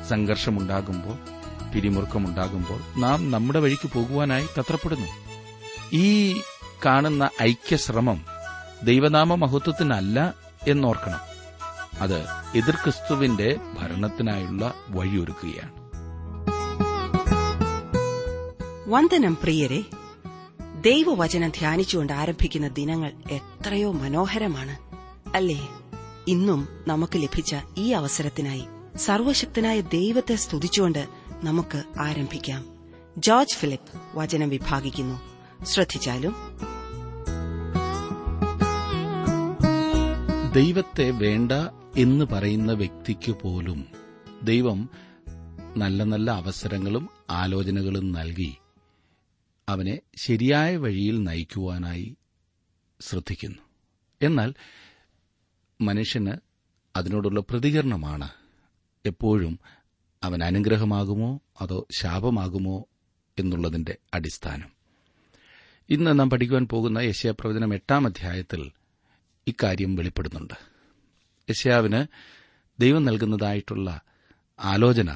സംഘർഷമുണ്ടാകുമ്പോൾ പിരിമുറുക്കമുണ്ടാകുമ്പോൾ നാം നമ്മുടെ വഴിക്ക് പോകുവാനായി തത്രപ്പെടുന്നു ഈ കാണുന്ന ഐക്യശ്രമം ദൈവനാമ മഹത്വത്തിനല്ല എന്നോർക്കണം അത് എതിർ ക്രിസ്തുവിന്റെ ഭരണത്തിനായുള്ള വഴിയൊരുക്കുകയാണ് വന്ദനം പ്രിയരെ ദൈവവചനം ധ്യാനിച്ചുകൊണ്ട് ആരംഭിക്കുന്ന ദിനങ്ങൾ എത്രയോ മനോഹരമാണ് അല്ലേ ഇന്നും നമുക്ക് ലഭിച്ച ഈ അവസരത്തിനായി സർവശക്തനായ ദൈവത്തെ സ്തുതിച്ചുകൊണ്ട് നമുക്ക് ആരംഭിക്കാം ജോർജ് ഫിലിപ്പ് വചനം വിഭാഗിക്കുന്നു ശ്രദ്ധിച്ചാലും ദൈവത്തെ വേണ്ട എന്ന് പറയുന്ന വ്യക്തിക്ക് പോലും ദൈവം നല്ല നല്ല അവസരങ്ങളും ആലോചനകളും നൽകി അവനെ ശരിയായ വഴിയിൽ നയിക്കുവാനായി ശ്രദ്ധിക്കുന്നു എന്നാൽ മനുഷ്യന് അതിനോടുള്ള പ്രതികരണമാണ് എപ്പോഴും അവൻ അനുഗ്രഹമാകുമോ അതോ ശാപമാകുമോ എന്നുള്ളതിന്റെ അടിസ്ഥാനം ഇന്ന് നാം പഠിക്കുവാൻ പോകുന്ന യശയാപ്രവചനം എട്ടാം അധ്യായത്തിൽ ഇക്കാര്യം വെളിപ്പെടുന്നുണ്ട് യശയാവിന് ദൈവം നൽകുന്നതായിട്ടുള്ള ആലോചന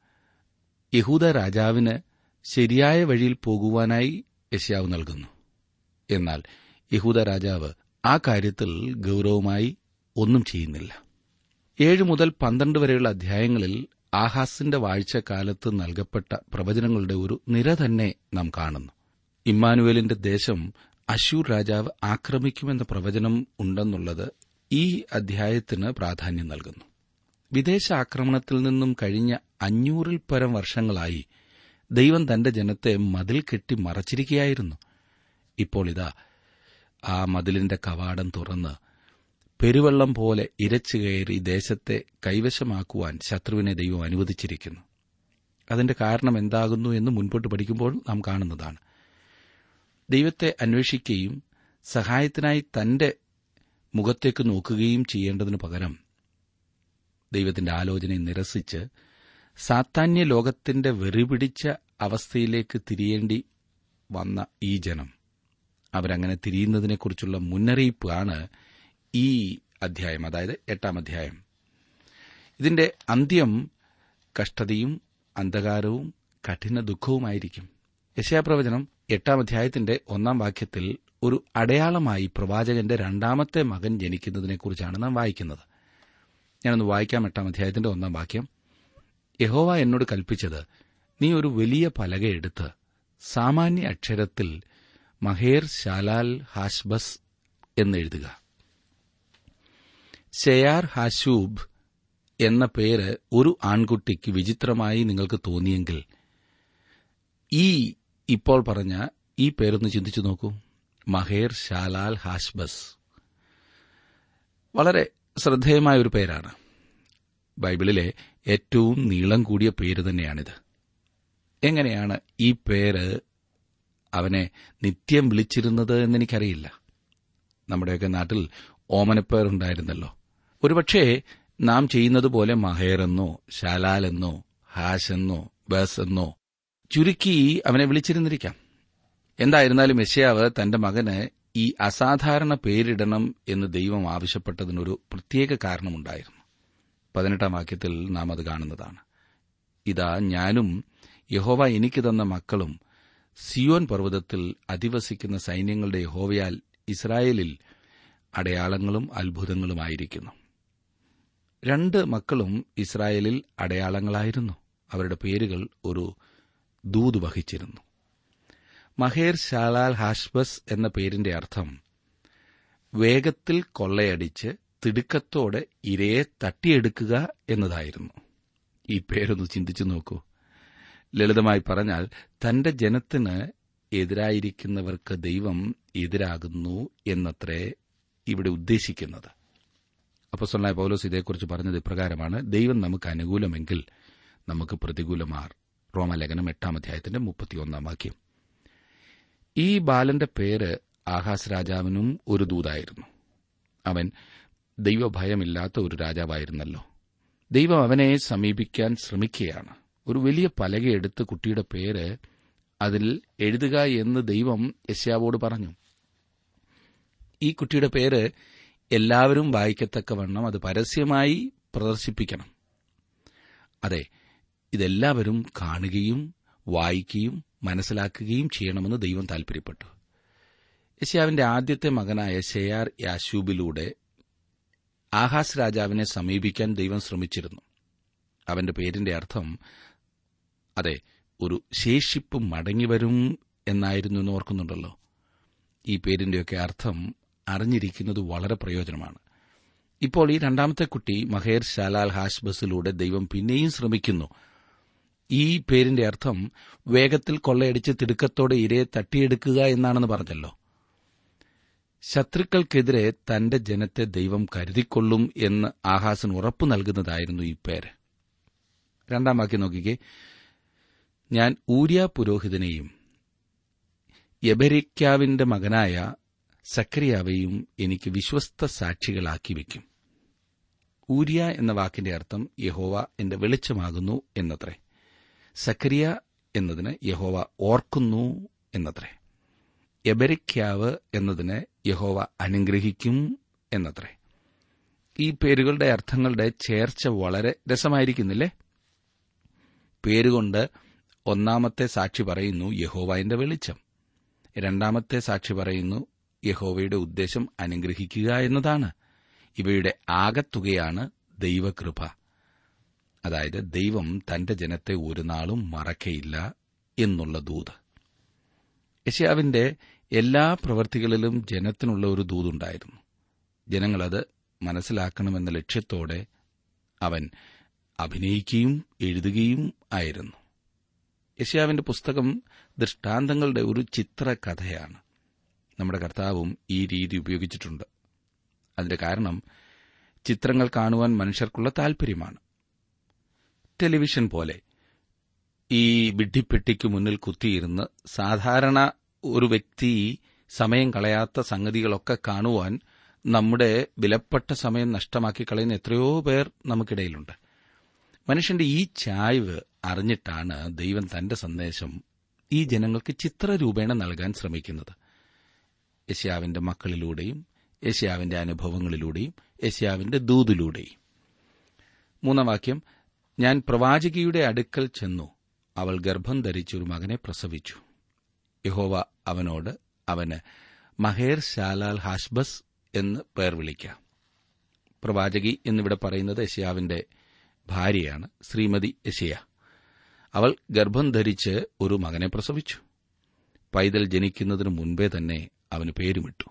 യഹൂദ രാജാവിന് ശരിയായ വഴിയിൽ പോകുവാനായി യശയാവ് നൽകുന്നു എന്നാൽ യഹൂദ രാജാവ് ആ കാര്യത്തിൽ ഗൌരവമായി ഒന്നും ചെയ്യുന്നില്ല ഏഴ് മുതൽ പന്ത്രണ്ട് വരെയുള്ള അധ്യായങ്ങളിൽ ആഹാസിന്റെ വാഴ്ചക്കാലത്ത് നൽകപ്പെട്ട പ്രവചനങ്ങളുടെ ഒരു നിര തന്നെ നാം കാണുന്നു ഇമ്മാനുവേലിന്റെ ദേശം അശൂർ രാജാവ് ആക്രമിക്കുമെന്ന പ്രവചനം ഉണ്ടെന്നുള്ളത് ഈ അധ്യായത്തിന് പ്രാധാന്യം നൽകുന്നു വിദേശ ആക്രമണത്തിൽ നിന്നും കഴിഞ്ഞ അഞ്ഞൂറിൽ പരം വർഷങ്ങളായി ദൈവം തന്റെ ജനത്തെ മതിൽ കെട്ടി മറച്ചിരിക്കുകയായിരുന്നു ഇപ്പോൾ ഇതാ ആ മതിലിന്റെ കവാടം തുറന്ന് പെരുവെള്ളം പോലെ ഇരച്ചു കയറി ദേശത്തെ കൈവശമാക്കുവാൻ ശത്രുവിനെ ദൈവം അനുവദിച്ചിരിക്കുന്നു അതിന്റെ കാരണം എന്താകുന്നു എന്ന് മുൻപോട്ട് പഠിക്കുമ്പോൾ നാം കാണുന്നതാണ് ദൈവത്തെ അന്വേഷിക്കുകയും സഹായത്തിനായി തന്റെ മുഖത്തേക്ക് നോക്കുകയും ചെയ്യേണ്ടതിനു പകരം ദൈവത്തിന്റെ ആലോചനയെ നിരസിച്ച് സാത്താന്യ ലോകത്തിന്റെ വെറിപിടിച്ച അവസ്ഥയിലേക്ക് തിരിയേണ്ടി വന്ന ഈ ജനം അവരങ്ങനെ തിരിയുന്നതിനെക്കുറിച്ചുള്ള മുന്നറിയിപ്പാണ് ഈ അധ്യായം അതായത് എട്ടാം അധ്യായം ഇതിന്റെ അന്ത്യം കഷ്ടതയും അന്ധകാരവും കഠിന ദുഃഖവുമായിരിക്കും യശയാപ്രവചനം എട്ടാം അധ്യായത്തിന്റെ ഒന്നാം വാക്യത്തിൽ ഒരു അടയാളമായി പ്രവാചകന്റെ രണ്ടാമത്തെ മകൻ ജനിക്കുന്നതിനെക്കുറിച്ചാണ് നാം വായിക്കുന്നത് ഞാനൊന്ന് വായിക്കാം എട്ടാം അധ്യായത്തിന്റെ ഒന്നാം വാക്യം യഹോവ എന്നോട് കൽപ്പിച്ചത് നീ ഒരു വലിയ പലക എടുത്ത് സാമാന്യ അക്ഷരത്തിൽ മഹേർ ശാലാൽ ഹാഷ്ബസ് എന്നെഴുതുക ഷെയാർ ഹാഷൂബ് എന്ന പേര് ഒരു ആൺകുട്ടിക്ക് വിചിത്രമായി നിങ്ങൾക്ക് തോന്നിയെങ്കിൽ ഈ ഇപ്പോൾ പറഞ്ഞ ഈ പേരൊന്ന് ചിന്തിച്ചു നോക്കൂ മഹേർ ഷാലാൽ ഹാഷ്ബസ് വളരെ ശ്രദ്ധേയമായ ഒരു പേരാണ് ബൈബിളിലെ ഏറ്റവും നീളം കൂടിയ പേര് തന്നെയാണിത് എങ്ങനെയാണ് ഈ പേര് അവനെ നിത്യം വിളിച്ചിരുന്നത് എന്നെനിക്കറിയില്ല നമ്മുടെയൊക്കെ നാട്ടിൽ ഓമനപ്പേറുണ്ടായിരുന്നല്ലോ ഒരുപക്ഷേ നാം ചെയ്യുന്നത് പോലെ മഹേറെന്നോ ശാലാലെന്നോ ഹാഷെന്നോ ബസ് എന്നോ ചുരുക്കി അവനെ വിളിച്ചിരുന്നിരിക്കാം എന്തായിരുന്നാലും യശയാവ് തന്റെ മകന് ഈ അസാധാരണ പേരിടണം എന്ന് ദൈവം ആവശ്യപ്പെട്ടതിനൊരു പ്രത്യേക കാരണമുണ്ടായിരുന്നു പതിനെട്ടാം വാക്യത്തിൽ നാം അത് കാണുന്നതാണ് ഇതാ ഞാനും യഹോവ എനിക്ക് തന്ന മക്കളും സിയോൻ പർവ്വതത്തിൽ അധിവസിക്കുന്ന സൈന്യങ്ങളുടെ യഹോവയാൽ ഇസ്രായേലിൽ അടയാളങ്ങളും അത്ഭുതങ്ങളുമായിരിക്കുന്നു രണ്ട് മക്കളും ഇസ്രായേലിൽ അടയാളങ്ങളായിരുന്നു അവരുടെ പേരുകൾ ഒരു ദൂത് വഹിച്ചിരുന്നു മഹേർ ഷാലാൽ ഹാഷ്ബസ് എന്ന പേരിന്റെ അർത്ഥം വേഗത്തിൽ കൊള്ളയടിച്ച് തിടുക്കത്തോടെ ഇരയെ തട്ടിയെടുക്കുക എന്നതായിരുന്നു ഈ പേരൊന്ന് ചിന്തിച്ചു നോക്കൂ ലളിതമായി പറഞ്ഞാൽ തന്റെ ജനത്തിന് എതിരായിരിക്കുന്നവർക്ക് ദൈവം എതിരാകുന്നു എന്നത്രേ ഇവിടെ ഉദ്ദേശിക്കുന്നത് അപ്പസ്വലായ പൗലോസ് ഇതേക്കുറിച്ച് പറഞ്ഞത് ഇപ്രകാരമാണ് ദൈവം നമുക്ക് അനുകൂലമെങ്കിൽ നമുക്ക് പ്രതികൂലമാർ റോമലേഖനം എട്ടാം അധ്യായത്തിന്റെ മുപ്പത്തിയൊന്നാം വാക്യം ഈ ബാലന്റെ പേര് ആഹാസ് രാജാവിനും ഒരു ദൂതായിരുന്നു അവൻ ദൈവഭയമില്ലാത്ത ഒരു രാജാവായിരുന്നല്ലോ ദൈവം അവനെ സമീപിക്കാൻ ശ്രമിക്കുകയാണ് ഒരു വലിയ പലകയെടുത്ത് കുട്ടിയുടെ പേര് അതിൽ എഴുതുക എന്ന് ദൈവം യശ്യാവോട് പറഞ്ഞു ഈ കുട്ടിയുടെ പേര് എല്ലാവരും വായിക്കത്തക്കവണ്ണം അത് പരസ്യമായി പ്രദർശിപ്പിക്കണം അതെ ഇതെല്ലാവരും കാണുകയും വായിക്കുകയും മനസ്സിലാക്കുകയും ചെയ്യണമെന്ന് ദൈവം താൽപര്യപ്പെട്ടു യശയാവിന്റെ ആദ്യത്തെ മകനായ ഷെയാർ യാശൂബിലൂടെ ആഹാസ് രാജാവിനെ സമീപിക്കാൻ ദൈവം ശ്രമിച്ചിരുന്നു അവന്റെ പേരിന്റെ അർത്ഥം അതെ ഒരു ശേഷിപ്പ് മടങ്ങിവരും എന്നായിരുന്നു എന്ന് ഓർക്കുന്നുണ്ടല്ലോ ഈ പേരിന്റെയൊക്കെ അർത്ഥം അറിഞ്ഞിരിക്കുന്നത് വളരെ പ്രയോജനമാണ് ഇപ്പോൾ ഈ രണ്ടാമത്തെ കുട്ടി മഹേർ ശാലാൽ ഹാഷ്ബസിലൂടെ ദൈവം പിന്നെയും ശ്രമിക്കുന്നു ഈ പേരിന്റെ അർത്ഥം വേഗത്തിൽ കൊള്ളയടിച്ച് തിടുക്കത്തോടെ ഇരയെ തട്ടിയെടുക്കുക എന്നാണെന്ന് പറഞ്ഞല്ലോ ശത്രുക്കൾക്കെതിരെ തന്റെ ജനത്തെ ദൈവം കരുതിക്കൊള്ളും എന്ന് ആഹാസിന് ഉറപ്പു നൽകുന്നതായിരുന്നു ഈ പേര് രണ്ടാം വാക്യം നോക്കിക്കേ ഞാൻ ഊര്യ പുരോഹിതനെയും യബരിക്കാവിന്റെ മകനായ സക്രിയാവെയും എനിക്ക് വിശ്വസ്ത സാക്ഷികളാക്കി വയ്ക്കും ഊര്യ എന്ന വാക്കിന്റെ അർത്ഥം യഹോവ എന്റെ വെളിച്ചമാകുന്നു എന്നത്രേ സക്രിയ എന്നതിന് യഹോവ ഓർക്കുന്നു എന്നത്രേ എബരിക്കാവ് എന്നതിന് യഹോവ അനുഗ്രഹിക്കും എന്നത്രേ ഈ പേരുകളുടെ അർത്ഥങ്ങളുടെ ചേർച്ച വളരെ രസമായിരിക്കുന്നില്ലേ പേരുകൊണ്ട് ഒന്നാമത്തെ സാക്ഷി പറയുന്നു യഹോവ എന്റെ വെളിച്ചം രണ്ടാമത്തെ സാക്ഷി പറയുന്നു യഹോവയുടെ ഉദ്ദേശം അനുഗ്രഹിക്കുക എന്നതാണ് ഇവയുടെ ആകത്തുകയാണ് ദൈവകൃപ അതായത് ദൈവം തന്റെ ജനത്തെ ഒരു നാളും മറക്കയില്ല എന്നുള്ള ദൂത് യശയാവിന്റെ എല്ലാ പ്രവൃത്തികളിലും ജനത്തിനുള്ള ഒരു ദൂതുണ്ടായിരുന്നു ജനങ്ങളത് മനസ്സിലാക്കണമെന്ന ലക്ഷ്യത്തോടെ അവൻ അഭിനയിക്കുകയും എഴുതുകയും ആയിരുന്നു യശയാവിന്റെ പുസ്തകം ദൃഷ്ടാന്തങ്ങളുടെ ഒരു ചിത്രകഥയാണ് നമ്മുടെ കർത്താവും ഈ രീതി ഉപയോഗിച്ചിട്ടുണ്ട് അതിന്റെ കാരണം ചിത്രങ്ങൾ കാണുവാൻ മനുഷ്യർക്കുള്ള താൽപര്യമാണ് ടെലിവിഷൻ പോലെ ഈ വിഡ്ഢിപ്പെട്ടിക്ക് മുന്നിൽ കുത്തിയിരുന്ന് സാധാരണ ഒരു വ്യക്തി സമയം കളയാത്ത സംഗതികളൊക്കെ കാണുവാൻ നമ്മുടെ വിലപ്പെട്ട സമയം നഷ്ടമാക്കി കളയുന്ന എത്രയോ പേർ നമുക്കിടയിലുണ്ട് മനുഷ്യന്റെ ഈ ചായ്വ് അറിഞ്ഞിട്ടാണ് ദൈവം തന്റെ സന്ദേശം ഈ ജനങ്ങൾക്ക് ചിത്രരൂപേണ നൽകാൻ ശ്രമിക്കുന്നത് യശ്യാവിന്റെ മക്കളിലൂടെയും യശ്യാവിന്റെ അനുഭവങ്ങളിലൂടെയും യശ്യാവിന്റെ ദൂതിലൂടെയും മൂന്നാം വാക്യം ഞാൻ പ്രവാചകിയുടെ അടുക്കൽ ചെന്നു അവൾ ഗർഭം ധരിച്ചൊരു മകനെ പ്രസവിച്ചു യഹോവ അവനോട് അവന് മഹേർ ശാലാൽ ഹാഷ്ബസ് എന്ന് പേർ വിളിക്കാം പ്രവാചകി എന്നിവിടെ പറയുന്നത് യശയാവിന്റെ ഭാര്യയാണ് ശ്രീമതി യശയ അവൾ ഗർഭം ധരിച്ച് ഒരു മകനെ പ്രസവിച്ചു പൈതൽ ജനിക്കുന്നതിനു മുൻപേ തന്നെ അവന് പേരുമിട്ടു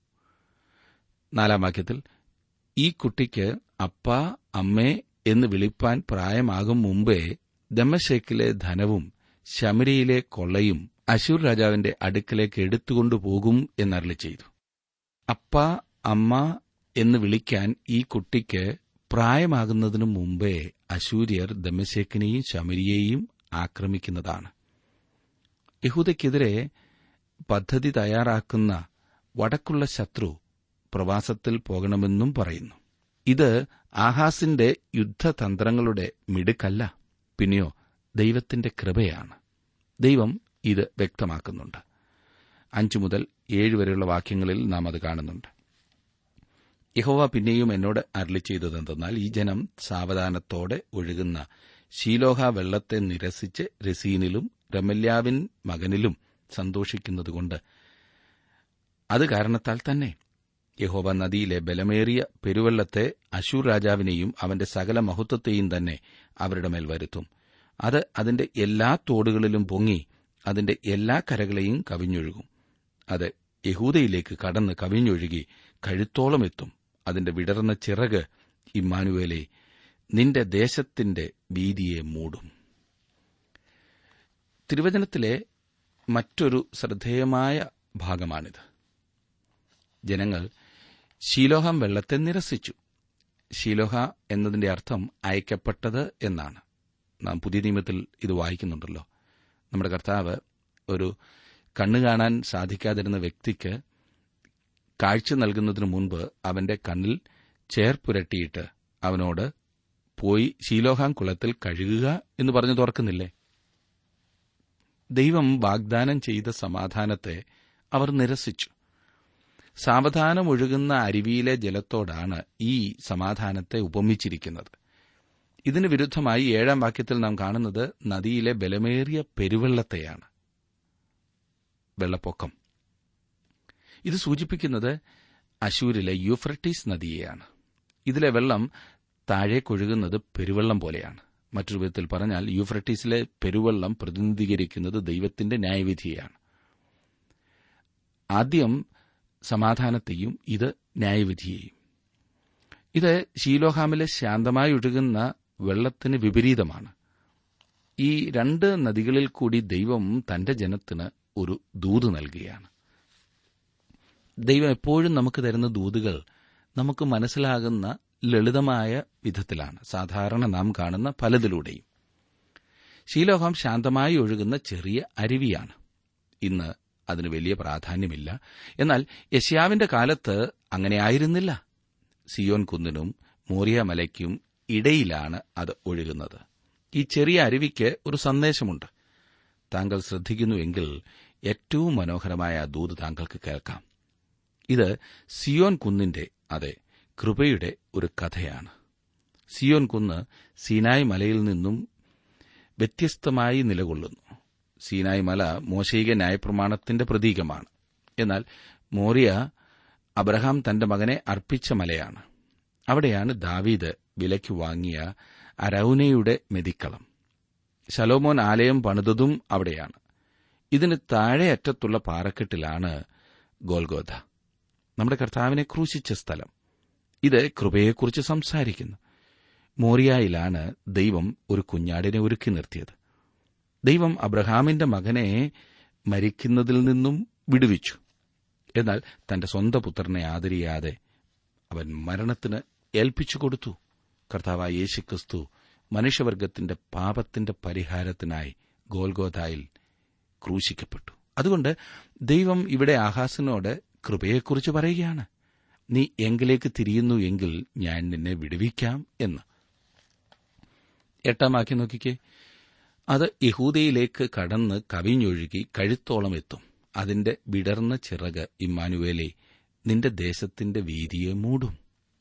നാലാം വാക്യത്തിൽ ഈ കുട്ടിക്ക് അപ്പ അമ്മേ എന്ന് വിളിപ്പാൻ പ്രായമാകും മുമ്പേ ദമശേക്കിലെ ധനവും ശമരിയിലെ കൊള്ളയും അശൂർ രാജാവിന്റെ അടുക്കലേക്ക് എടുത്തുകൊണ്ടുപോകും എന്നരളി ചെയ്തു അപ്പ അമ്മ എന്ന് വിളിക്കാൻ ഈ കുട്ടിക്ക് പ്രായമാകുന്നതിനു മുമ്പേ അശൂര്യർ ദമശേക്കിനെയും ശമരിയെയും ആക്രമിക്കുന്നതാണ് യഹൂദയ്ക്കെതിരെ പദ്ധതി തയ്യാറാക്കുന്ന വടക്കുള്ള ശത്രു പ്രവാസത്തിൽ പോകണമെന്നും പറയുന്നു ഇത് ആഹാസിന്റെ യുദ്ധതന്ത്രങ്ങളുടെ മിടുക്കല്ല പിന്നെയോ ദൈവത്തിന്റെ കൃപയാണ് ദൈവം ഇത് വ്യക്തമാക്കുന്നുണ്ട് അഞ്ചു മുതൽ ഏഴ് വരെയുള്ള വാക്യങ്ങളിൽ നാം അത് കാണുന്നുണ്ട് യഹോവ പിന്നെയും എന്നോട് അരളി ചെയ്തതെന്തെന്നാൽ ഈ ജനം സാവധാനത്തോടെ ഒഴുകുന്ന ശീലോഹ വെള്ളത്തെ നിരസിച്ച് രസീനിലും രമല്യാവിൻ മകനിലും സന്തോഷിക്കുന്നതുകൊണ്ട് അത് കാരണത്താൽ തന്നെ യഹോവ നദിയിലെ ബലമേറിയ പെരുവെള്ളത്തെ അശൂർ രാജാവിനെയും അവന്റെ സകല മഹത്വത്തെയും തന്നെ അവരുടെ മേൽ വരുത്തും അത് അതിന്റെ എല്ലാ തോടുകളിലും പൊങ്ങി അതിന്റെ എല്ലാ കരകളെയും കവിഞ്ഞൊഴുകും അത് യഹൂദയിലേക്ക് കടന്ന് കവിഞ്ഞൊഴുകി കഴുത്തോളം എത്തും അതിന്റെ വിടർന്ന ചിറക് ഇമ്മാനുവേലെ നിന്റെ ദേശത്തിന്റെ വീതിയെ മൂടും തിരുവചനത്തിലെ മറ്റൊരു ശ്രദ്ധേയമായ ഭാഗമാണിത് ജനങ്ങൾ ശീലോഹം വെള്ളത്തെ നിരസിച്ചു ശീലോഹ എന്നതിന്റെ അർത്ഥം അയക്കപ്പെട്ടത് എന്നാണ് നാം പുതിയ നിയമത്തിൽ ഇത് വായിക്കുന്നുണ്ടല്ലോ നമ്മുടെ കർത്താവ് ഒരു കണ്ണു കാണാൻ സാധിക്കാതിരുന്ന വ്യക്തിക്ക് കാഴ്ച നൽകുന്നതിനു മുൻപ് അവന്റെ കണ്ണിൽ ചേർപ്പുരട്ടിയിട്ട് അവനോട് പോയി ശീലോഹാം കുളത്തിൽ കഴുകുക എന്ന് പറഞ്ഞു തുറക്കുന്നില്ലേ ദൈവം വാഗ്ദാനം ചെയ്ത സമാധാനത്തെ അവർ നിരസിച്ചു സാവധാനം ഒഴുകുന്ന അരുവിയിലെ ജലത്തോടാണ് ഈ സമാധാനത്തെ ഉപമിച്ചിരിക്കുന്നത് ഇതിന് വിരുദ്ധമായി ഏഴാം വാക്യത്തിൽ നാം കാണുന്നത് നദിയിലെ ബലമേറിയ പെരുവെള്ളത്തെയാണ് വെള്ളപ്പൊക്കം ഇത് സൂചിപ്പിക്കുന്നത് അശൂരിലെ യൂഫ്രട്ടീസ് നദിയെയാണ് ഇതിലെ വെള്ളം താഴേക്കൊഴുകുന്നത് പെരുവെള്ളം പോലെയാണ് മറ്റൊരു വിധത്തിൽ പറഞ്ഞാൽ യൂഫ്രട്ടീസിലെ പെരുവെള്ളം പ്രതിനിധീകരിക്കുന്നത് ദൈവത്തിന്റെ ന്യായവിധിയെയാണ് ആദ്യം സമാധാനത്തെയും ഇത് ന്യായവിധിയെയും ഇത് ഷീലോഹാമിലെ ശാന്തമായി ഒഴുകുന്ന വെള്ളത്തിന് വിപരീതമാണ് ഈ രണ്ട് നദികളിൽ കൂടി ദൈവം തന്റെ ജനത്തിന് ഒരു ദൂത് നൽകുകയാണ് ദൈവം എപ്പോഴും നമുക്ക് തരുന്ന ദൂതുകൾ നമുക്ക് മനസ്സിലാകുന്ന ലളിതമായ വിധത്തിലാണ് സാധാരണ നാം കാണുന്ന പലതിലൂടെയും ശീലോഹം ശാന്തമായി ഒഴുകുന്ന ചെറിയ അരുവിയാണ് ഇന്ന് അതിന് വലിയ പ്രാധാന്യമില്ല എന്നാൽ യശ്യാവിന്റെ കാലത്ത് അങ്ങനെ ആയിരുന്നില്ല സിയോൻ കുന്നിനും മോറിയ മലയ്ക്കും ഇടയിലാണ് അത് ഒഴുകുന്നത് ഈ ചെറിയ അരുവിക്ക് ഒരു സന്ദേശമുണ്ട് താങ്കൾ ശ്രദ്ധിക്കുന്നുവെങ്കിൽ ഏറ്റവും മനോഹരമായ ആ ദൂത് താങ്കൾക്ക് കേൾക്കാം ഇത് സിയോൻ കുന്നിന്റെ അതെ കൃപയുടെ ഒരു കഥയാണ് സിയോൻ കുന്ന് സീനായ് മലയിൽ നിന്നും വ്യത്യസ്തമായി നിലകൊള്ളുന്നു സീനായ് മല മോശയിക ന്യായപ്രമാണത്തിന്റെ പ്രതീകമാണ് എന്നാൽ മോറിയ അബ്രഹാം തന്റെ മകനെ അർപ്പിച്ച മലയാണ് അവിടെയാണ് ദാവീദ് വിലയ്ക്ക് വാങ്ങിയ അരൌനയുടെ മെതിക്കളം ശലോമോൻ ആലയം പണിതതും അവിടെയാണ് ഇതിന് താഴെ അറ്റത്തുള്ള പാറക്കെട്ടിലാണ് ഗോൽഗോധ നമ്മുടെ കർത്താവിനെ ക്രൂശിച്ച സ്ഥലം ഇത് കൃപയെക്കുറിച്ച് സംസാരിക്കുന്നു മോറിയായിലാണ് ദൈവം ഒരു കുഞ്ഞാടിനെ ഒരുക്കി നിർത്തിയത് ദൈവം അബ്രഹാമിന്റെ മകനെ മരിക്കുന്നതിൽ നിന്നും വിടുവിച്ചു എന്നാൽ തന്റെ സ്വന്തം പുത്രനെ ആദരിയാതെ അവൻ മരണത്തിന് ഏൽപ്പിച്ചു കൊടുത്തു കർത്താവായ യേശുക്രിസ്തു മനുഷ്യവർഗത്തിന്റെ പാപത്തിന്റെ പരിഹാരത്തിനായി ഗോൽഗോതായിൽ ക്രൂശിക്കപ്പെട്ടു അതുകൊണ്ട് ദൈവം ഇവിടെ ആഹാസിനോട് കൃപയെക്കുറിച്ച് പറയുകയാണ് നീ എങ്കിലേക്ക് തിരിയുന്നു എങ്കിൽ ഞാൻ നിന്നെ വിടുവിക്കാം എന്ന് എട്ടാം വാക്യം നോക്കിക്കേ അത് യഹൂദയിലേക്ക് കടന്ന് കവിഞ്ഞൊഴുകി കഴുത്തോളം എത്തും അതിന്റെ വിടർന്ന ചിറക് ഇമ്മാനുവേലെ നിന്റെ ദേശത്തിന്റെ വീതിയെ മൂടും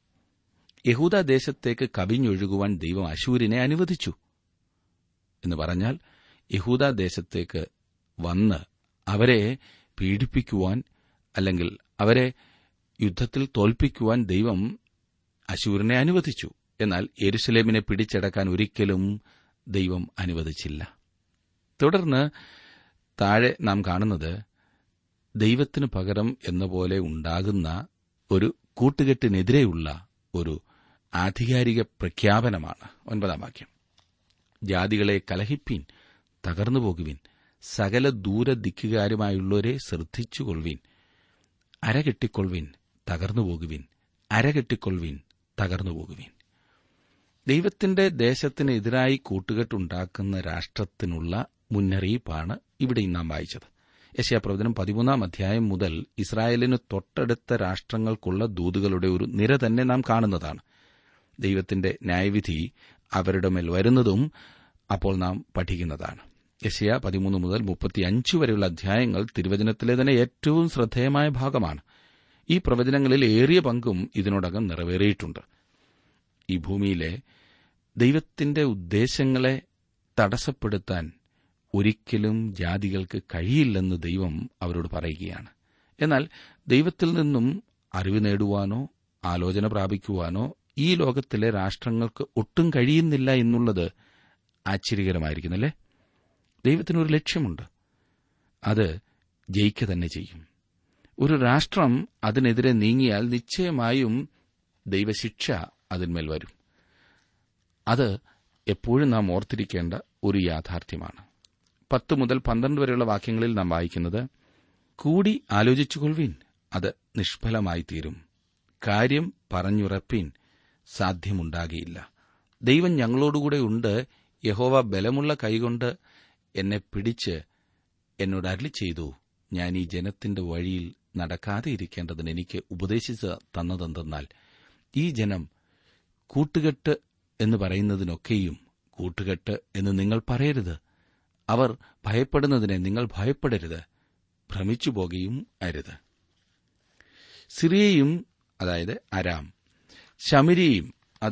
യഹൂദ ദേശത്തേക്ക് കവിഞ്ഞൊഴുകുവാൻ ദൈവം അശൂരിനെ അനുവദിച്ചു എന്ന് പറഞ്ഞാൽ യഹൂദ ദേശത്തേക്ക് വന്ന് അവരെ പീഡിപ്പിക്കുവാൻ അല്ലെങ്കിൽ അവരെ യുദ്ധത്തിൽ തോൽപ്പിക്കുവാൻ ദൈവം അശൂരിനെ അനുവദിച്ചു എന്നാൽ യെരുസലേമിനെ പിടിച്ചടക്കാൻ ഒരിക്കലും ദൈവം അനുവദിച്ചില്ല തുടർന്ന് താഴെ നാം കാണുന്നത് ദൈവത്തിനു പകരം എന്ന പോലെ ഉണ്ടാകുന്ന ഒരു കൂട്ടുകെട്ടിനെതിരെയുള്ള ഒരു ആധികാരിക പ്രഖ്യാപനമാണ് ഒൻപതാം വാക്യം ജാതികളെ കലഹിപ്പീൻ തകർന്നു പോകുവിൻ സകല ദൂരദിക്കുകാരുമായുള്ളവരെ ശ്രദ്ധിച്ചുകൊള്ളുവിൻ അരകെട്ടിക്കൊള്ളുവിൻ തകർന്നു പോകുവിൻ അരകെട്ടിക്കൊള്ളുവിൻ തകർന്നു പോകുവിൻ ദൈവത്തിന്റെ ദേശത്തിനെതിരായി കൂട്ടുകെട്ടുണ്ടാക്കുന്ന രാഷ്ട്രത്തിനുള്ള മുന്നറിയിപ്പാണ് ഇവിടെ നാം വായിച്ചത് യശയാപ്രവചനം പതിമൂന്നാം അധ്യായം മുതൽ ഇസ്രായേലിന് തൊട്ടടുത്ത രാഷ്ട്രങ്ങൾക്കുള്ള ദൂതുകളുടെ ഒരു നിര തന്നെ നാം കാണുന്നതാണ് ദൈവത്തിന്റെ ന്യായവിധി അവരുടെ മേൽ വരുന്നതും അപ്പോൾ നാം പഠിക്കുന്നതാണ് യശയ പതിമൂന്ന് മുതൽ മുപ്പത്തിയഞ്ച് വരെയുള്ള അധ്യായങ്ങൾ തിരുവചനത്തിലെ തന്നെ ഏറ്റവും ശ്രദ്ധേയമായ ഭാഗമാണ് ഈ പ്രവചനങ്ങളിൽ ഏറിയ പങ്കും ഇതിനോടകം നിറവേറിയിട്ടുണ്ട് ഈ ഭൂമിയിലെ ദൈവത്തിന്റെ ഉദ്ദേശങ്ങളെ തടസ്സപ്പെടുത്താൻ ഒരിക്കലും ജാതികൾക്ക് കഴിയില്ലെന്ന് ദൈവം അവരോട് പറയുകയാണ് എന്നാൽ ദൈവത്തിൽ നിന്നും അറിവ് നേടുവാനോ ആലോചന പ്രാപിക്കുവാനോ ഈ ലോകത്തിലെ രാഷ്ട്രങ്ങൾക്ക് ഒട്ടും കഴിയുന്നില്ല എന്നുള്ളത് ആശ്ചര്യകരമായിരിക്കുന്നല്ലേ ദൈവത്തിനൊരു ലക്ഷ്യമുണ്ട് അത് ജയിക്കുക തന്നെ ചെയ്യും ഒരു രാഷ്ട്രം അതിനെതിരെ നീങ്ങിയാൽ നിശ്ചയമായും ദൈവശിക്ഷ അതിന്മേൽ വരും അത് എപ്പോഴും നാം ഓർത്തിരിക്കേണ്ട ഒരു യാഥാർത്ഥ്യമാണ് പത്ത് മുതൽ പന്ത്രണ്ട് വരെയുള്ള വാക്യങ്ങളിൽ നാം വായിക്കുന്നത് കൂടി ആലോചിച്ചുകൊള്ളുവിൻ അത് നിഷ്ഫലമായി തീരും കാര്യം പറഞ്ഞുറപ്പിൻ സാധ്യമുണ്ടാകിയില്ല ദൈവം ഞങ്ങളോടുകൂടെ ഉണ്ട് യഹോവ ബലമുള്ള കൈകൊണ്ട് എന്നെ പിടിച്ച് എന്നോട് അരളി ചെയ്തു ഞാൻ ഈ ജനത്തിന്റെ വഴിയിൽ നടക്കാതെ ഇരിക്കേണ്ടതിന് എനിക്ക് ഉപദേശിച്ച് തന്നതെന്തെന്നാൽ ഈ ജനം കൂട്ടുകെട്ട് എന്ന് പറയുന്നതിനൊക്കെയും കൂട്ടുകെട്ട് എന്ന് നിങ്ങൾ പറയരുത് അവർ ഭയപ്പെടുന്നതിനെ നിങ്ങൾ ഭയപ്പെടരുത് ഭ്രമിച്ചു പോകുകയും അരുത് സിറിയയും അതായത് അരാം ശമിരിയും അത്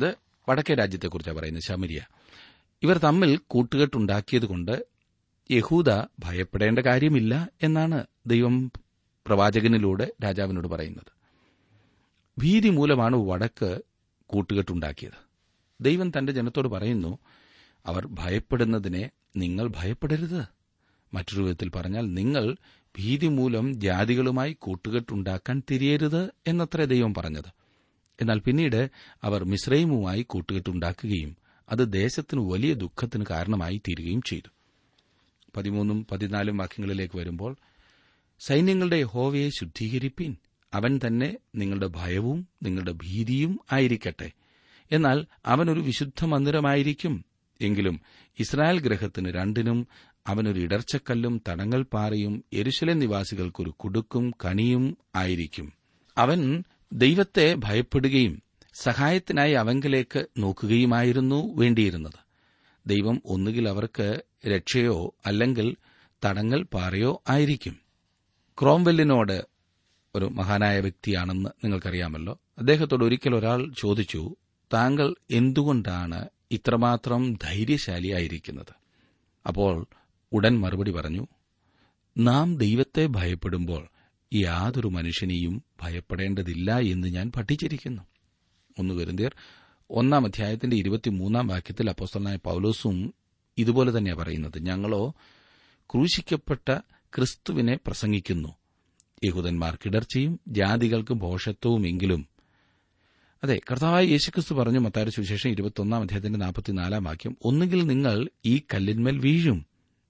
വടക്കേ രാജ്യത്തെക്കുറിച്ചാണ് പറയുന്നത് ശമരിയ ഇവർ തമ്മിൽ കൂട്ടുകെട്ടുണ്ടാക്കിയതുകൊണ്ട് യഹൂദ ഭയപ്പെടേണ്ട കാര്യമില്ല എന്നാണ് ദൈവം പ്രവാചകനിലൂടെ രാജാവിനോട് പറയുന്നത് ഭീതി മൂലമാണ് വടക്ക് കൂട്ടുകെട്ടുണ്ടാക്കിയത് ദൈവം തന്റെ ജനത്തോട് പറയുന്നു അവർ ഭയപ്പെടുന്നതിനെ നിങ്ങൾ ഭയപ്പെടരുത് മറ്റൊരു വിധത്തിൽ പറഞ്ഞാൽ നിങ്ങൾ ഭീതി മൂലം ജാതികളുമായി കൂട്ടുകെട്ടുണ്ടാക്കാൻ തിരിയരുത് എന്നത്രേ ദൈവം പറഞ്ഞത് എന്നാൽ പിന്നീട് അവർ മിശ്രൈമുമായി കൂട്ടുകെട്ടുണ്ടാക്കുകയും അത് ദേശത്തിന് വലിയ ദുഃഖത്തിന് കാരണമായി തീരുകയും ചെയ്തു പതിമൂന്നും പതിനാലും വാക്യങ്ങളിലേക്ക് വരുമ്പോൾ സൈന്യങ്ങളുടെ ഹോവയെ ശുദ്ധീകരിപ്പീൻ അവൻ തന്നെ നിങ്ങളുടെ ഭയവും നിങ്ങളുടെ ഭീതിയും ആയിരിക്കട്ടെ എന്നാൽ അവനൊരു വിശുദ്ധ മന്ദിരമായിരിക്കും എങ്കിലും ഇസ്രായേൽ ഗ്രഹത്തിന് രണ്ടിനും അവനൊരു ഇടർച്ചക്കല്ലും തടങ്ങൽ പാറയും എരുശല നിവാസികൾക്കൊരു കുടുക്കും കണിയും ആയിരിക്കും അവൻ ദൈവത്തെ ഭയപ്പെടുകയും സഹായത്തിനായി അവങ്കിലേക്ക് നോക്കുകയുമായിരുന്നു വേണ്ടിയിരുന്നത് ദൈവം ഒന്നുകിൽ അവർക്ക് രക്ഷയോ അല്ലെങ്കിൽ തടങ്ങൽ പാറയോ ആയിരിക്കും ക്രോംവെല്ലിനോട് ഒരു മഹാനായ വ്യക്തിയാണെന്ന് നിങ്ങൾക്കറിയാമല്ലോ അദ്ദേഹത്തോട് ഒരിക്കൽ ഒരാൾ ചോദിച്ചു താങ്കൾ എന്തുകൊണ്ടാണ് ഇത്രമാത്രം ധൈര്യശാലിയായിരിക്കുന്നത് അപ്പോൾ ഉടൻ മറുപടി പറഞ്ഞു നാം ദൈവത്തെ ഭയപ്പെടുമ്പോൾ യാതൊരു മനുഷ്യനെയും ഭയപ്പെടേണ്ടതില്ല എന്ന് ഞാൻ പഠിച്ചിരിക്കുന്നു ഒന്ന് വരുന്നേർ ഒന്നാം അധ്യായത്തിന്റെ ഇരുപത്തിമൂന്നാം വാക്യത്തിൽ അപ്പോസ്തലനായ പൌലോസും ഇതുപോലെ തന്നെയാണ് പറയുന്നത് ഞങ്ങളോ ക്രൂശിക്കപ്പെട്ട ക്രിസ്തുവിനെ പ്രസംഗിക്കുന്നു യഹൂദന്മാർക്ക് ഇടർച്ചയും ജാതികൾക്ക് ഭോഷത്വവുമെങ്കിലും അതെ കർത്താവായ യേശുക്രിസ്തു പറഞ്ഞു മത്താരുടെ സുവിശേഷം ഇരുപത്തൊന്നാം അധ്യായത്തിന്റെ നാൽപ്പത്തിനാലാം വാക്യം ഒന്നുകിൽ നിങ്ങൾ ഈ കല്ലിന്മേൽ വീഴും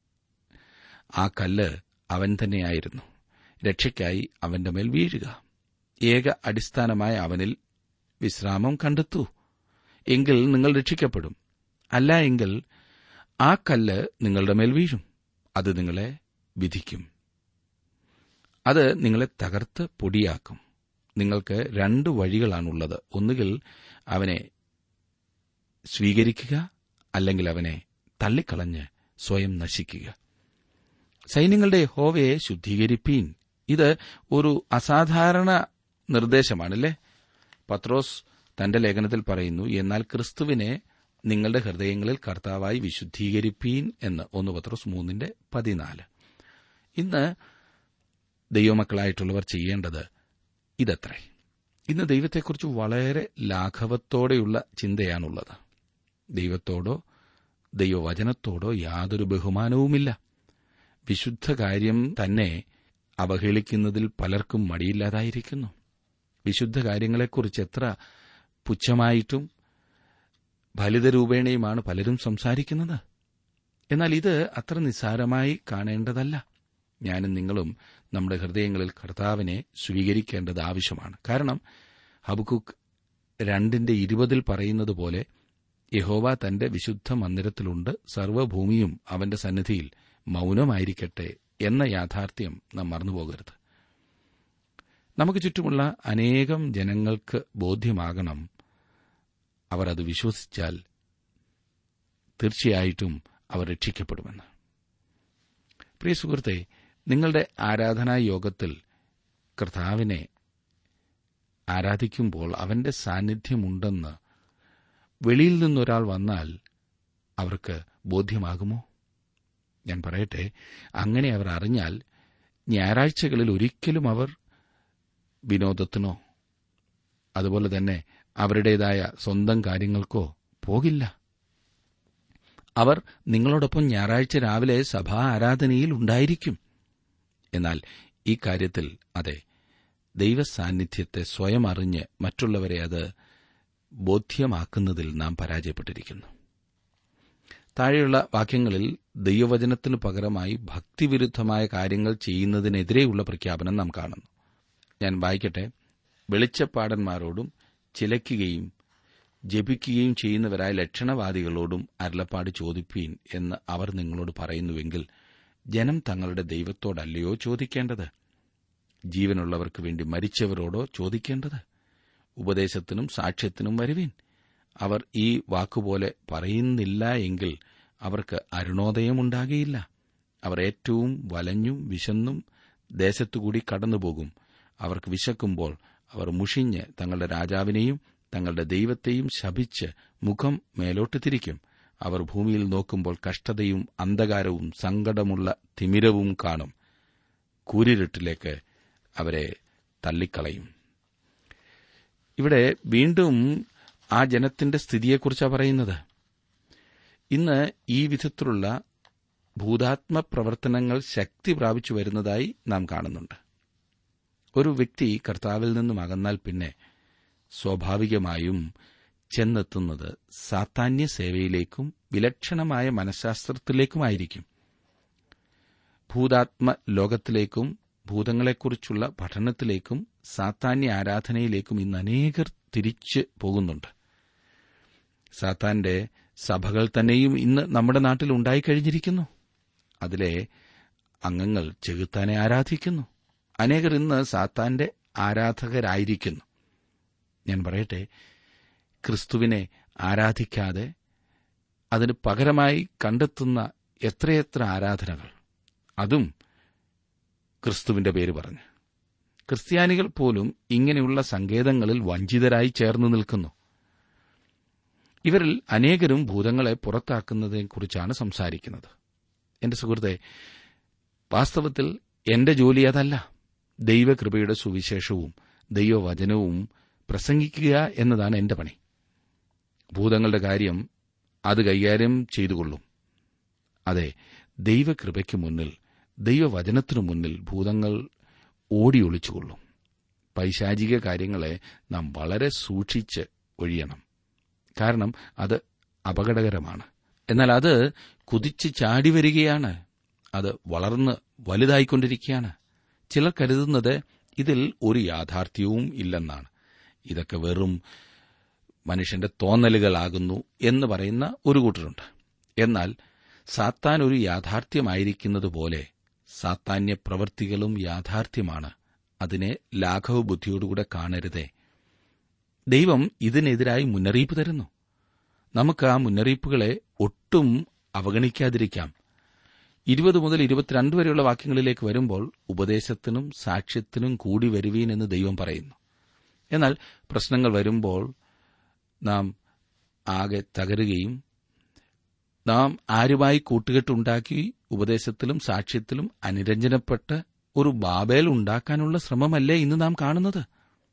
ആ കല്ല് അവൻ തന്നെയായിരുന്നു രക്ഷയ്ക്കായി അവന്റെ മേൽ വീഴുക ഏക അടിസ്ഥാനമായ അവനിൽ വിശ്രാമം കണ്ടെത്തൂ എങ്കിൽ നിങ്ങൾ രക്ഷിക്കപ്പെടും അല്ല എങ്കിൽ ആ കല്ല് നിങ്ങളുടെ മേൽ വീഴും അത് നിങ്ങളെ വിധിക്കും അത് നിങ്ങളെ തകർത്ത് പൊടിയാക്കും നിങ്ങൾക്ക് രണ്ട് വഴികളാണുള്ളത് ഒന്നുകിൽ അവനെ സ്വീകരിക്കുക അല്ലെങ്കിൽ അവനെ തള്ളിക്കളഞ്ഞ് സ്വയം നശിക്കുക സൈന്യങ്ങളുടെ ഹോവയെ ശുദ്ധീകരിപ്പീൻ ഇത് ഒരു അസാധാരണ നിർദ്ദേശമാണല്ലേ പത്രോസ് തന്റെ ലേഖനത്തിൽ പറയുന്നു എന്നാൽ ക്രിസ്തുവിനെ നിങ്ങളുടെ ഹൃദയങ്ങളിൽ കർത്താവായി വിശുദ്ധീകരിപ്പീൻ എന്ന് ഒന്ന് പത്രോസ് മൂന്നിന്റെ പതിനാല് ഇന്ന് ദൈവമക്കളായിട്ടുള്ളവർ ചെയ്യേണ്ടത് ഇതത്രേ ഇന്ന് ദൈവത്തെക്കുറിച്ച് വളരെ ലാഘവത്തോടെയുള്ള ചിന്തയാണുള്ളത് ദൈവത്തോടോ ദൈവവചനത്തോടോ യാതൊരു ബഹുമാനവുമില്ല വിശുദ്ധ കാര്യം തന്നെ അവഹേളിക്കുന്നതിൽ പലർക്കും മടിയില്ലാതായിരിക്കുന്നു വിശുദ്ധ കാര്യങ്ങളെക്കുറിച്ച് എത്ര പുച്ഛമായിട്ടും ഫലിതരൂപേണയുമാണ് പലരും സംസാരിക്കുന്നത് എന്നാൽ ഇത് അത്ര നിസ്സാരമായി കാണേണ്ടതല്ല ഞാനും നിങ്ങളും നമ്മുടെ ഹൃദയങ്ങളിൽ കർത്താവിനെ സ്വീകരിക്കേണ്ടത് ആവശ്യമാണ് കാരണം ഹബുക്കുക്ക് രണ്ടിന്റെ ഇരുപതിൽ പറയുന്നത് പോലെ യഹോവ തന്റെ വിശുദ്ധ മന്ദിരത്തിലുണ്ട് സർവ്വഭൂമിയും അവന്റെ സന്നിധിയിൽ മൗനമായിരിക്കട്ടെ എന്ന യാഥാർത്ഥ്യം നാം മറന്നുപോകരുത് നമുക്ക് ചുറ്റുമുള്ള അനേകം ജനങ്ങൾക്ക് ബോധ്യമാകണം അവർ അത് വിശ്വസിച്ചാൽ തീർച്ചയായിട്ടും അവർ രക്ഷിക്കപ്പെടുമെന്ന് പ്രിയ സുഹൃത്തെ നിങ്ങളുടെ ആരാധനാ യോഗത്തിൽ കർത്താവിനെ ആരാധിക്കുമ്പോൾ അവന്റെ സാന്നിധ്യമുണ്ടെന്ന് വെളിയിൽ നിന്നൊരാൾ വന്നാൽ അവർക്ക് ബോധ്യമാകുമോ ഞാൻ പറയട്ടെ അങ്ങനെ അവർ അറിഞ്ഞാൽ ഞായറാഴ്ചകളിൽ ഒരിക്കലും അവർ വിനോദത്തിനോ അതുപോലെ തന്നെ അവരുടേതായ സ്വന്തം കാര്യങ്ങൾക്കോ പോകില്ല അവർ നിങ്ങളോടൊപ്പം ഞായറാഴ്ച രാവിലെ സഭാ ആരാധനയിൽ ഉണ്ടായിരിക്കും എന്നാൽ ഈ കാര്യത്തിൽ അതെ ദൈവസാന്നിധ്യത്തെ സ്വയം അറിഞ്ഞ് മറ്റുള്ളവരെ അത് ബോധ്യമാക്കുന്നതിൽ നാം പരാജയപ്പെട്ടിരിക്കുന്നു താഴെയുള്ള വാക്യങ്ങളിൽ ദൈവവചനത്തിനു പകരമായി ഭക്തിവിരുദ്ധമായ കാര്യങ്ങൾ ചെയ്യുന്നതിനെതിരെയുള്ള പ്രഖ്യാപനം നാം കാണുന്നു ഞാൻ വായിക്കട്ടെ വെളിച്ചപ്പാടന്മാരോടും ചിലയ്ക്കുകയും ജപിക്കുകയും ചെയ്യുന്നവരായ ലക്ഷണവാദികളോടും അരുളപ്പാട് ചോദിപ്പീൻ എന്ന് അവർ നിങ്ങളോട് പറയുന്നുവെങ്കിൽ ജനം തങ്ങളുടെ ദൈവത്തോടല്ലയോ ചോദിക്കേണ്ടത് ജീവനുള്ളവർക്ക് വേണ്ടി മരിച്ചവരോടോ ചോദിക്കേണ്ടത് ഉപദേശത്തിനും സാക്ഷ്യത്തിനും വരുവീൻ അവർ ഈ വാക്കുപോലെ പറയുന്നില്ല എങ്കിൽ അവർക്ക് അരുണോദയമുണ്ടാകുകയില്ല അവർ ഏറ്റവും വലഞ്ഞും വിശന്നും ദേശത്തുകൂടി കടന്നുപോകും അവർക്ക് വിശക്കുമ്പോൾ അവർ മുഷിഞ്ഞ് തങ്ങളുടെ രാജാവിനെയും തങ്ങളുടെ ദൈവത്തെയും ശപിച്ച് മുഖം മേലോട്ട് തിരിക്കും അവർ ഭൂമിയിൽ നോക്കുമ്പോൾ കഷ്ടതയും അന്ധകാരവും സങ്കടമുള്ള തിമിരവും കാണും കൂരിരുട്ടിലേക്ക് അവരെ തള്ളിക്കളയും ഇവിടെ വീണ്ടും ആ ജനത്തിന്റെ സ്ഥിതിയെക്കുറിച്ചാണ് പറയുന്നത് ഇന്ന് ഈ വിധത്തിലുള്ള ഭൂതാത്മ പ്രവർത്തനങ്ങൾ ശക്തി പ്രാപിച്ചു വരുന്നതായി നാം കാണുന്നുണ്ട് ഒരു വ്യക്തി കർത്താവിൽ നിന്നും അകന്നാൽ പിന്നെ സ്വാഭാവികമായും ചെന്നെത്തുന്നത് സാത്താന്യ സേവയിലേക്കും വിലക്ഷണമായ മനഃശാസ്ത്രത്തിലേക്കുമായിരിക്കും ഭൂതാത്മ ലോകത്തിലേക്കും ഭൂതങ്ങളെക്കുറിച്ചുള്ള പഠനത്തിലേക്കും സാത്താന്യ ആരാധനയിലേക്കും ഇന്ന് അനേകർ തിരിച്ചു പോകുന്നുണ്ട് സാത്താന്റെ സഭകൾ തന്നെയും ഇന്ന് നമ്മുടെ നാട്ടിൽ ഉണ്ടായിക്കഴിഞ്ഞിരിക്കുന്നു അതിലെ അംഗങ്ങൾ ചെകുത്താനെ ആരാധിക്കുന്നു അനേകർ ഇന്ന് സാത്താന്റെ ആരാധകരായിരിക്കുന്നു ഞാൻ പറയട്ടെ ക്രിസ്തുവിനെ ആരാധിക്കാതെ അതിന് പകരമായി കണ്ടെത്തുന്ന എത്രയെത്ര ആരാധനകൾ അതും ക്രിസ്തുവിന്റെ പേര് പറഞ്ഞ് ക്രിസ്ത്യാനികൾ പോലും ഇങ്ങനെയുള്ള സങ്കേതങ്ങളിൽ വഞ്ചിതരായി ചേർന്ന് നിൽക്കുന്നു ഇവരിൽ അനേകരും ഭൂതങ്ങളെ പുറത്താക്കുന്നതിനെക്കുറിച്ചാണ് സംസാരിക്കുന്നത് എന്റെ സുഹൃത്തെ വാസ്തവത്തിൽ എന്റെ ജോലി അതല്ല ദൈവകൃപയുടെ സുവിശേഷവും ദൈവവചനവും പ്രസംഗിക്കുക എന്നതാണ് എന്റെ പണി ഭൂതങ്ങളുടെ കാര്യം അത് കൈകാര്യം ചെയ്തുകൊള്ളും അതെ ദൈവകൃപയ്ക്ക് മുന്നിൽ ദൈവവചനത്തിനു മുന്നിൽ ഭൂതങ്ങൾ ഓടിയൊളിച്ചുകൊള്ളും പൈശാചിക കാര്യങ്ങളെ നാം വളരെ സൂക്ഷിച്ച് ഒഴിയണം കാരണം അത് അപകടകരമാണ് എന്നാൽ അത് കുതിച്ച് ചാടി വരികയാണ് അത് വളർന്ന് വലുതായിക്കൊണ്ടിരിക്കുകയാണ് ചിലർ കരുതുന്നത് ഇതിൽ ഒരു യാഥാർത്ഥ്യവും ഇല്ലെന്നാണ് ഇതൊക്കെ വെറും മനുഷ്യന്റെ തോന്നലുകളാകുന്നു എന്ന് പറയുന്ന ഒരു കൂട്ടരുണ്ട് എന്നാൽ സാത്താൻ ഒരു യാഥാർത്ഥ്യമായിരിക്കുന്നതുപോലെ സാത്താന്യ പ്രവൃത്തികളും യാഥാർത്ഥ്യമാണ് അതിനെ ലാഘവ ബുദ്ധിയോടുകൂടെ കാണരുതേ ദൈവം ഇതിനെതിരായി മുന്നറിയിപ്പ് തരുന്നു നമുക്ക് ആ മുന്നറിയിപ്പുകളെ ഒട്ടും അവഗണിക്കാതിരിക്കാം ഇരുപത് മുതൽ ഇരുപത്തിരണ്ട് വരെയുള്ള വാക്യങ്ങളിലേക്ക് വരുമ്പോൾ ഉപദേശത്തിനും സാക്ഷ്യത്തിനും കൂടി വരുവീൻ എന്ന് ദൈവം പറയുന്നു എന്നാൽ പ്രശ്നങ്ങൾ വരുമ്പോൾ നാം ആകെ തകരുകയും നാം ആരുമായി കൂട്ടുകെട്ടുണ്ടാക്കി ഉപദേശത്തിലും സാക്ഷ്യത്തിലും അനുരഞ്ജനപ്പെട്ട് ഒരു ബാബേൽ ഉണ്ടാക്കാനുള്ള ശ്രമമല്ലേ ഇന്ന് നാം കാണുന്നത്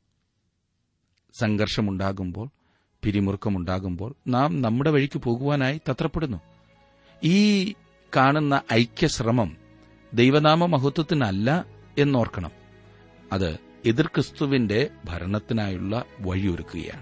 സംഘർഷമുണ്ടാകുമ്പോൾ പിരിമുറുക്കമുണ്ടാകുമ്പോൾ നാം നമ്മുടെ വഴിക്ക് പോകുവാനായി തത്രപ്പെടുന്നു ഈ കാണുന്ന ഐക്യശ്രമം ദൈവനാമ മഹത്വത്തിനല്ല എന്നോർക്കണം അത് എതിർ ക്രിസ്തുവിന്റെ ഭരണത്തിനായുള്ള വഴിയൊരുക്കുകയാണ്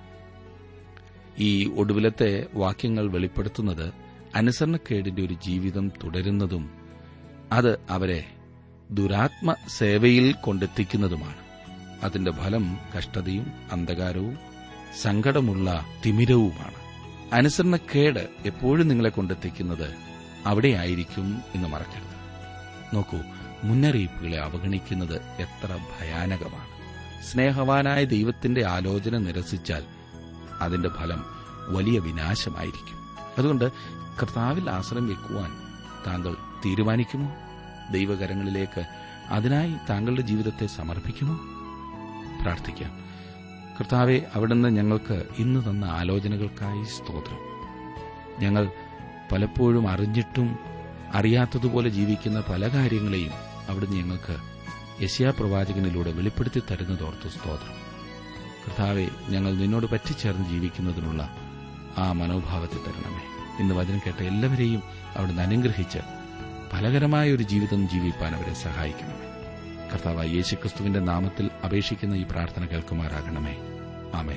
ഈ ഒടുവിലത്തെ വാക്യങ്ങൾ വെളിപ്പെടുത്തുന്നത് അനുസരണക്കേടിന്റെ ഒരു ജീവിതം തുടരുന്നതും അത് അവരെ ദുരാത്മ സേവയിൽ കൊണ്ടെത്തിക്കുന്നതുമാണ് അതിന്റെ ഫലം കഷ്ടതയും അന്ധകാരവും സങ്കടമുള്ള തിമിരവുമാണ് അനുസരണക്കേട് എപ്പോഴും നിങ്ങളെ കൊണ്ടെത്തിക്കുന്നത് അവിടെയായിരിക്കും എന്ന് മറക്കരുത് നോക്കൂ മുന്നറിയിപ്പുകളെ അവഗണിക്കുന്നത് എത്ര ഭയാനകമാണ് സ്നേഹവാനായ ദൈവത്തിന്റെ ആലോചന നിരസിച്ചാൽ അതിന്റെ ഫലം വലിയ വിനാശമായിരിക്കും അതുകൊണ്ട് കർത്താവിൽ ആശ്രയം വെക്കുവാൻ താങ്കൾ തീരുമാനിക്കുമോ ദൈവകരങ്ങളിലേക്ക് അതിനായി താങ്കളുടെ ജീവിതത്തെ സമർപ്പിക്കുമോ പ്രാർത്ഥിക്കാം കർത്താവെ അവിടുന്ന് ഞങ്ങൾക്ക് ഇന്ന് തന്ന ആലോചനകൾക്കായി സ്തോത്രം ഞങ്ങൾ പലപ്പോഴും അറിഞ്ഞിട്ടും അറിയാത്തതുപോലെ ജീവിക്കുന്ന പല കാര്യങ്ങളെയും അവിടുന്ന് ഞങ്ങൾക്ക് യശയാ പ്രവാചകനിലൂടെ വെളിപ്പെടുത്തി തരുന്നതോർത്ത് സ്തോത്രം കർത്താവെ ഞങ്ങൾ നിന്നോട് പറ്റിച്ചേർന്ന് ജീവിക്കുന്നതിനുള്ള ആ മനോഭാവത്തെ തരണമേ ഇന്ന് വചനം കേട്ട എല്ലാവരെയും അവിടുന്ന് അനുഗ്രഹിച്ച് ഫലകരമായ ഒരു ജീവിതം ജീവിപ്പാൻ അവരെ സഹായിക്കണമേ കർത്താവ് യേശുക്രിസ്തുവിന്റെ നാമത്തിൽ അപേക്ഷിക്കുന്ന ഈ പ്രാർത്ഥന കേൾക്കുമാറാകണമേ ആമേ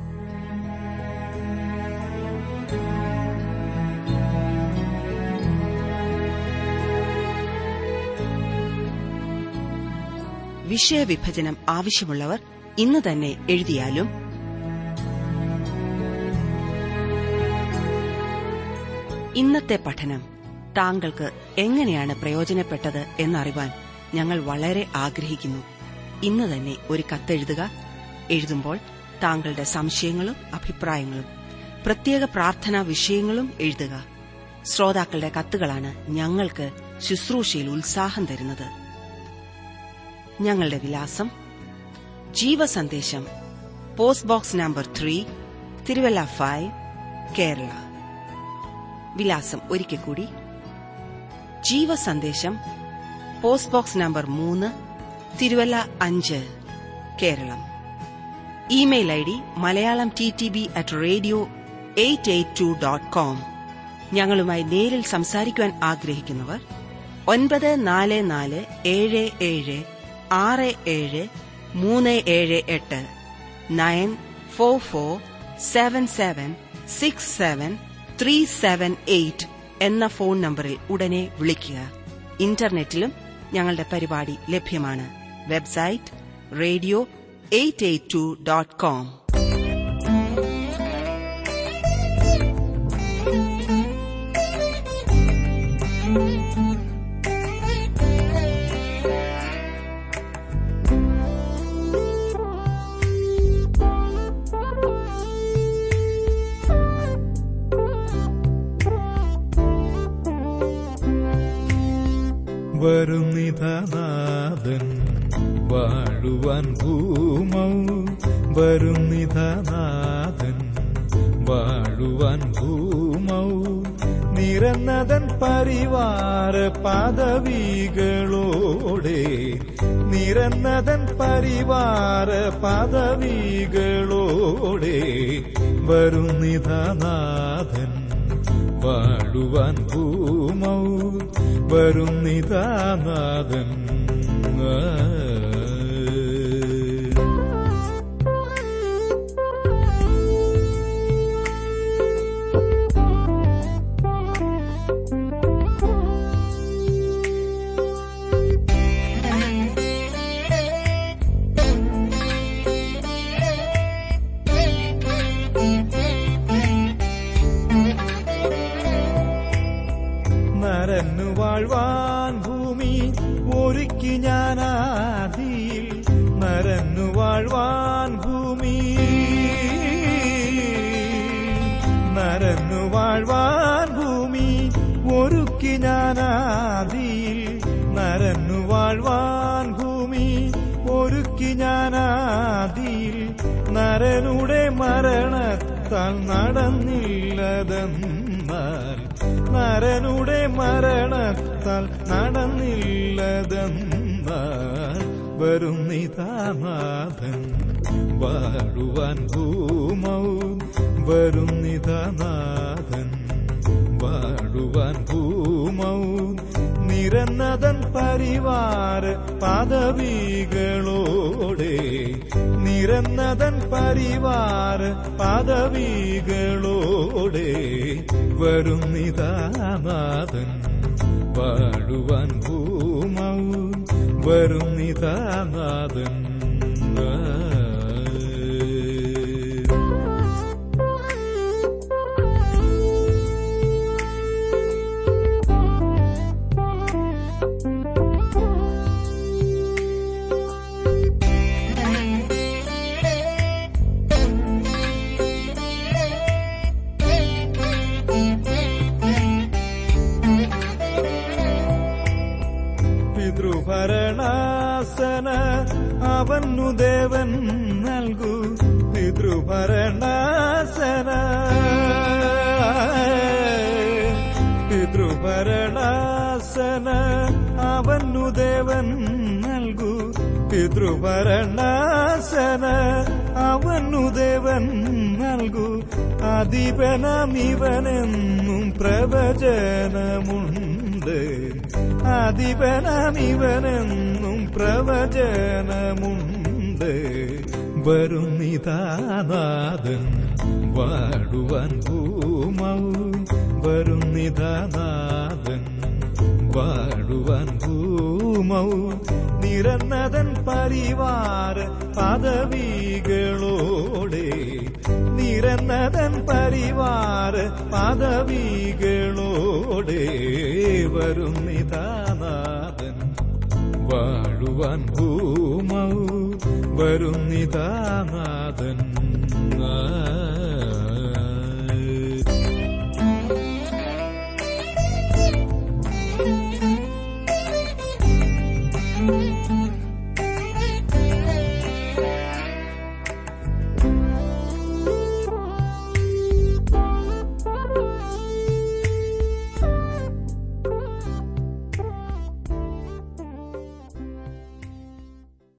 വിഷയവിഭജനം ആവശ്യമുള്ളവർ ഇന്ന് തന്നെ എഴുതിയാലും ഇന്നത്തെ പഠനം താങ്കൾക്ക് എങ്ങനെയാണ് പ്രയോജനപ്പെട്ടത് എന്നറിവാൻ ഞങ്ങൾ വളരെ ആഗ്രഹിക്കുന്നു ഇന്ന് തന്നെ ഒരു കത്തെഴുതുക എഴുതുമ്പോൾ താങ്കളുടെ സംശയങ്ങളും അഭിപ്രായങ്ങളും പ്രത്യേക പ്രാർത്ഥനാ വിഷയങ്ങളും എഴുതുക ശ്രോതാക്കളുടെ കത്തുകളാണ് ഞങ്ങൾക്ക് ശുശ്രൂഷയിൽ ഉത്സാഹം തരുന്നത് ഞങ്ങളുടെ വിലാസം Jeevasandesham post box number three Thiruvalla five Kerala വിലാസം ഒരിക്കൽ കൂടി ജീവസന്ദേശം പോസ്റ്റ് ബോക്സ് നമ്പർ മൂന്ന് തിരുവല്ല അഞ്ച് Keralam email I D Malayalam T T B at radio eight eight two dot com ഞങ്ങളുമായി നേരിൽ സംസാരിക്കുവാൻ ആഗ്രഹിക്കുന്നവർ ഒൻപത് നാല് നാല് ഏഴ് ഏഴ് ആറ് ഏഴ് മൂന്ന് ഏഴ് എട്ട് nine four four seven seven six seven three seven eight എന്ന ഫോൺ നമ്പറിൽ ഉടനെ വിളിക്കുക ഇന്റർനെറ്റിലും ഞങ്ങളുടെ പരിപാടി ലഭ്യമാണ് website radio eight eight two dot com വരുന്നിധനാഥൻ വാഴുവാൻ ഭൂമൗ വരുന്നിധനാഥൻ വാഴുവാൻ ഭൂമൗ നിരന്നതൻ പരിവാര പദവികളോടെ നിരന്നതൻ പരിവാര പദവികളോടെ വരുന്നിധനാഥൻ വാഴുവാൻ ഭൂമൗ വരുന്നിതാനാഥൻ നരന്നു വാഴ്വാൻ ഭൂമി ഒരുക്കി ഞാനാദിയിൽ നരന്നു വാഴ്വാൻ ഭൂമി നരന്നു വാഴ്വാൻ ഭൂമി ഒരുക്കി ഞാനാദിയിൽ നരന്നു വാഴ്വാൻ ഭൂമി ഒരുക്കി ഞാനാദിയിൽ നരനുടെ മരണത്താൽ നടന്നില്ലതെന്നാൽ നരനുടെ മരണത്താൽ നടന്നില്ലതെന്നാൽ വരുന്നിതാനാഥൻ വാഴുവാൻ ഭൂമൗ വരുന്നിതാനാഥൻ വാഴുവാൻ ഭൂമൗ നിരന്നതൻ പരിവാര പദവികളോടെ നിരന്നതൻ പരിവാര പദവികളോടെ വരുന്നിതാനാഥൻ വാഴുവാൻ ഭൂമൗ വരുന്നിതാനാഥൻ പിതൃഭരണാസന അവന്നു ദേവൻ നൽകു പിതൃഭരണാസന പിതൃഭരണാസന അവന്നു ദേവൻ നൽകു പിതൃഭരണാസന അവന്നു ദേവൻ നൽകു അധിപനമിവനെന്നും പ്രവചനമുണ്ട് അധിപനമിവനെന്നും പ്രവചനമുണ്ട് വരുന്നിതാനാഥൻ വാഴുവാൻ ഭൂമൗ വരുന്നിതാനാഥൻ വാഴുവാൻ ഭൂമൗ നിരന്നതൻ പരിവാര പദവികളോടെ നിരന്നതൻ പരിവാര പദവികളോടെ വരുന്നിതാനാഥൻ വാഴുവാൻ ഭൂമൗ വരുന്നിതാനാഥൻ ആ